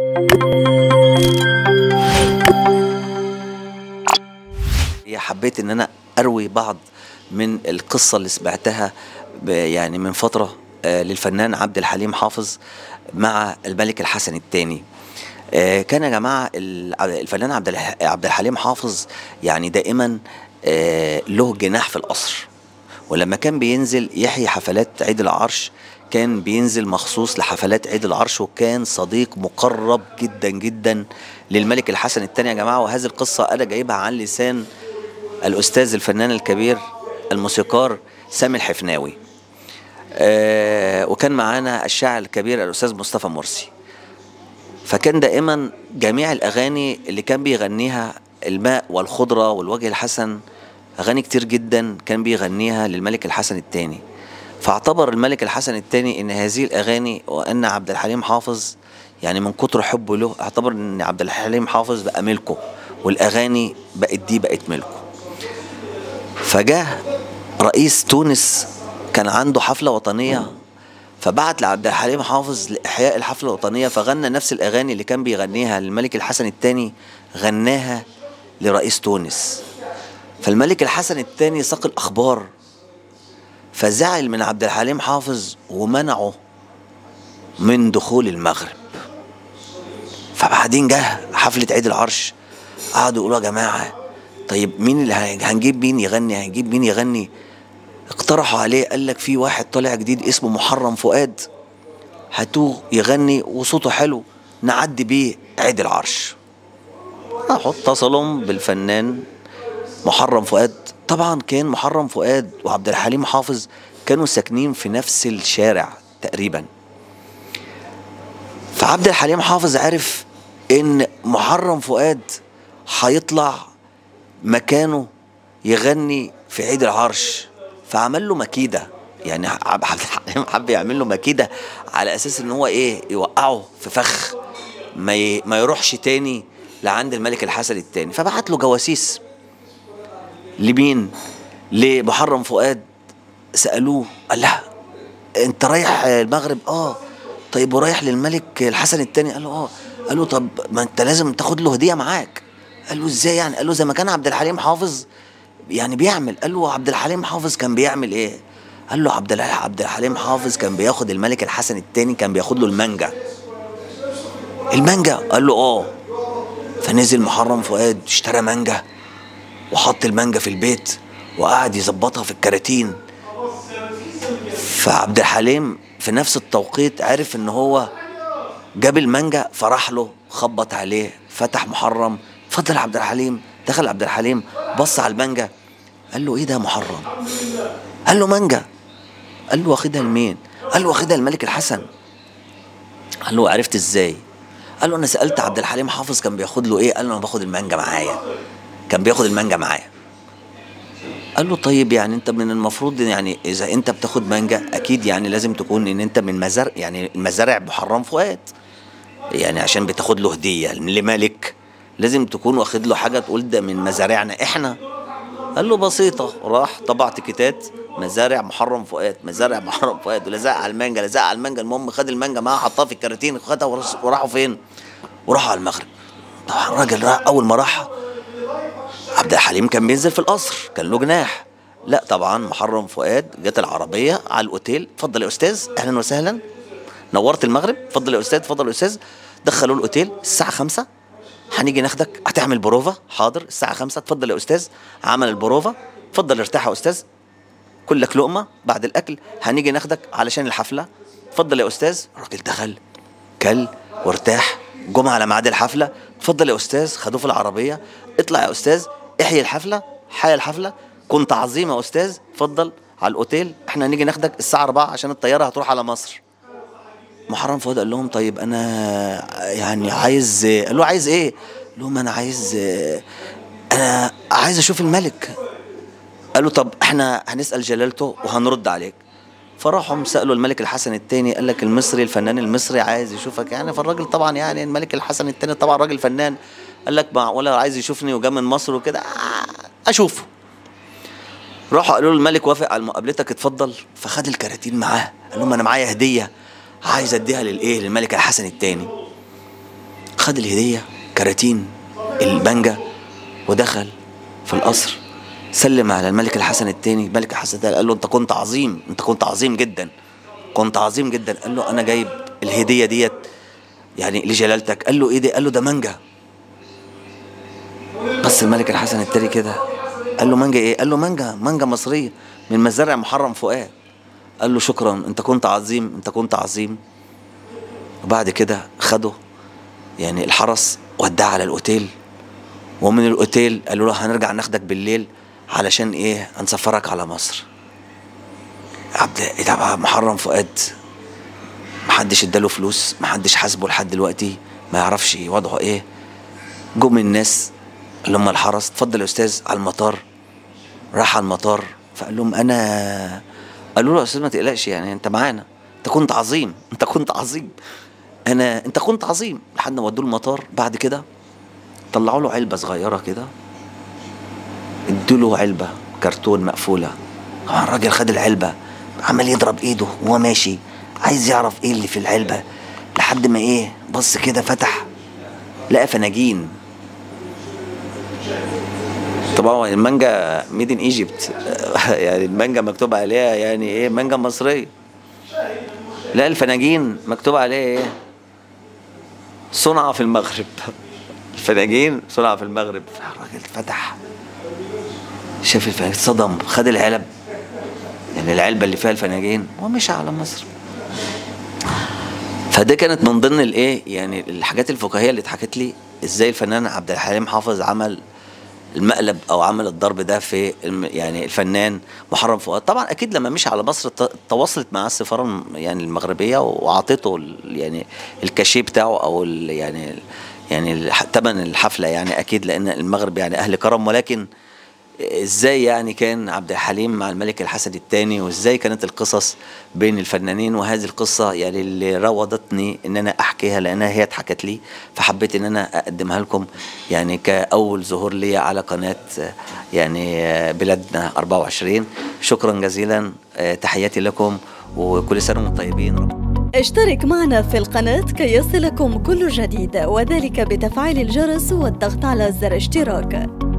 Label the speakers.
Speaker 1: هي حبيت ان انا اروي بعض من القصه اللي سمعتها ب- يعني من فتره آه، للفنان عبد الحليم حافظ مع الملك الحسن الثاني كان يا جماعه ال- الفنان عبد الح- عبد الحليم حافظ يعني دائما آه، له جناح في القصر ولما كان بينزل يحيي حفلات عيد العرش كان بينزل مخصوص لحفلات عيد العرش وكان صديق مقرب جدا جدا للملك الحسن الثاني يا جماعه وهذه القصه انا جايبها عن لسان الاستاذ الفنان الكبير الموسيقار سامي الحفناوي آه وكان معانا الشاعر الكبير الاستاذ مصطفى مرسي فكان دائما جميع الاغاني اللي كان بيغنيها الماء والخضره والوجه الحسن اغاني كتير جدا كان بيغنيها للملك الحسن الثاني فاعتبر الملك الحسن الثاني ان هذه الاغاني وان عبد الحليم حافظ يعني من كتر حبه له اعتبر ان عبد الحليم حافظ بقى ملكه والاغاني بقت دي بقت ملكه فجاء رئيس تونس كان عنده حفله وطنيه فبعت لعبد الحليم حافظ لاحياء الحفله الوطنيه فغنى نفس الاغاني اللي كان بيغنيها للملك الحسن الثاني غناها لرئيس تونس فالملك الحسن الثاني ساق الاخبار فزعل من عبد الحليم حافظ ومنعه من دخول المغرب فبعدين جه حفله عيد العرش قعدوا يقولوا يا جماعه طيب مين اللي هن- هنجيب مين يغني هنجيب مين يغني اقترحوا عليه قال لك في واحد طالع جديد اسمه محرم فؤاد هاتوه يغني وصوته حلو نعدي بيه عيد العرش راحوا اتصلوا بالفنان محرم فؤاد طبعا كان محرم فؤاد وعبد الحليم حافظ كانوا ساكنين في نفس الشارع تقريبا فعبد الحليم حافظ عرف ان محرم فؤاد هيطلع مكانه يغني في عيد العرش فعمل له مكيده يعني عبد الحليم حب يعمل له مكيده على اساس ان هو ايه يوقعه في فخ ما ي... ما يروحش تاني لعند الملك الحسن التاني فبعت له جواسيس لمين لمحرم فؤاد سالوه قال لا انت رايح المغرب اه طيب ورايح للملك الحسن الثاني قال له اه قال له طب ما انت لازم تاخد له هديه معاك قال له ازاي يعني قال له زي ما كان عبد الحليم حافظ يعني بيعمل قال له عبد الحليم حافظ كان بيعمل ايه قال له عبد الح- عبد الحليم حافظ كان بياخد الملك الحسن الثاني كان بياخد له المانجا المانجا قال له اه فنزل محرم فؤاد اشترى مانجا وحط المانجا في البيت وقعد يظبطها في الكراتين فعبد الحليم في نفس التوقيت عرف ان هو جاب المانجا فراح له خبط عليه فتح محرم اتفضل يا عبد الحليم دخل عبد الحليم بص على المانجا قال له ايه ده يا محرم قال له مانجا قال له واخدها لمين قال له واخدها الملك الحسن قال له عرفت ازاي قال له انا سالت عبد الحليم حافظ كان بياخد له ايه قال له انا باخد المانجا معايا كان بياخد المانجا معايا قال له طيب يعني انت من المفروض يعني اذا انت بتاخد مانجا اكيد يعني لازم تكون ان انت من مزارع يعني المزارع محرم فؤاد يعني عشان بتاخد له هديه لملك لازم تكون واخد له حاجه تقول ده من مزارعنا احنا قال له بسيطه راح طبع تيكيتات مزارع محرم فؤاد مزارع محرم فؤاد ولزق على المانجا لزق على المانجا المهم خد المانجا معاه حطها في الكراتين خدها ورس- وراحوا فين؟ وراحوا على المغرب طبعا الراجل راح اول ما راح عبد الحليم كان بينزل في القصر كان له جناح لا طبعا محرم فؤاد جت العربيه على الاوتيل اتفضل يا استاذ اهلا وسهلا نورت المغرب اتفضل يا استاذ اتفضل يا استاذ دخلوه الاوتيل الساعه 5 هنيجي ناخدك هتعمل بروفا حاضر الساعه 5 اتفضل يا استاذ عمل البروفا اتفضل ارتاح يا استاذ كلك لقمه بعد الاكل هنيجي ناخدك علشان الحفله اتفضل يا استاذ الراجل دخل كل وارتاح جم على ميعاد الحفله اتفضل يا استاذ خدوه في العربيه اطلع يا استاذ احيي الحفله حيا الحفله كنت عظيم يا استاذ اتفضل على الاوتيل احنا هنيجي ناخدك الساعه 4 عشان الطياره هتروح على مصر محرم فؤاد قال لهم طيب انا يعني عايز قال له عايز ايه؟ قال لهم انا عايز انا عايز اشوف الملك قال له طب احنا هنسال جلالته وهنرد عليك فراحوا سالوا الملك الحسن الثاني قال لك المصري الفنان المصري عايز يشوفك يعني فالراجل طبعا يعني الملك الحسن الثاني طبعا راجل فنان قال لك معقوله عايز يشوفني وجا من مصر وكده آه، اشوفه راحوا قالوا له الملك وافق على مقابلتك اتفضل فخد الكراتين معاه قال لهم انا معايا هديه عايز اديها للايه للملك الحسن الثاني خد الهديه كراتين البنجة ودخل في القصر سلم على الملك الحسن الثاني الملك الحسن الثاني قال له انت كنت عظيم انت كنت عظيم جدا كنت عظيم جدا قال له انا جايب الهديه ديت يعني لجلالتك قال له ايه ده قال له ده مانجا بس الملك الحسن الثاني كده قال له مانجا ايه قال له مانجا مانجا مصريه من مزارع محرم فؤاد قال له شكرا انت كنت عظيم انت كنت عظيم وبعد كده خده يعني الحرس وداه على الاوتيل ومن الاوتيل قالوا له هنرجع ناخدك بالليل علشان ايه هنسفرك على مصر عبد محرم فؤاد محدش اداله فلوس محدش حاسبه لحد دلوقتي ما يعرفش وضعه ايه جم الناس اللي هم الحرس اتفضل يا استاذ على المطار راح على المطار فقال لهم انا قالوا له يا استاذ ما تقلقش يعني انت معانا انت كنت عظيم انت كنت عظيم انا انت كنت عظيم لحد ما ودوه المطار بعد كده طلعوا له علبه صغيره كده ادوا له علبه كرتون مقفوله طبعا الراجل خد العلبه عمال يضرب ايده وهو ماشي عايز يعرف ايه اللي في العلبه لحد ما ايه بص كده فتح لقى فناجين طبعا المانجا ميد ان ايجيبت يعني المانجا مكتوب عليها يعني ايه مانجا مصريه لا الفناجين مكتوب عليها ايه صنع في المغرب الفناجين صنع في المغرب الراجل فتح شاف الفناجين صدم خد العلب يعني العلبه اللي فيها الفناجين ومشى على مصر فده كانت من ضمن الايه يعني الحاجات الفكاهيه اللي اتحكت لي ازاي الفنان عبد الحليم حافظ عمل المقلب او عمل الضرب ده في يعني الفنان محرم فؤاد طبعا اكيد لما مشي على مصر تواصلت مع السفاره يعني المغربيه واعطته يعني الكاشيه بتاعه او يعني يعني ثمن الحفله يعني اكيد لان المغرب يعني اهل كرم ولكن ازاي يعني كان عبد الحليم مع الملك الحسن الثاني وازاي كانت القصص بين الفنانين وهذه القصه يعني اللي راودتني ان انا احكيها لانها هي اتحكت لي فحبيت ان انا اقدمها لكم يعني كاول ظهور لي على قناه يعني بلادنا 24 شكرا جزيلا تحياتي لكم وكل سنه وانتم طيبين
Speaker 2: اشترك معنا في القناة كي يصلكم كل جديد وذلك بتفعيل الجرس والضغط على زر اشتراك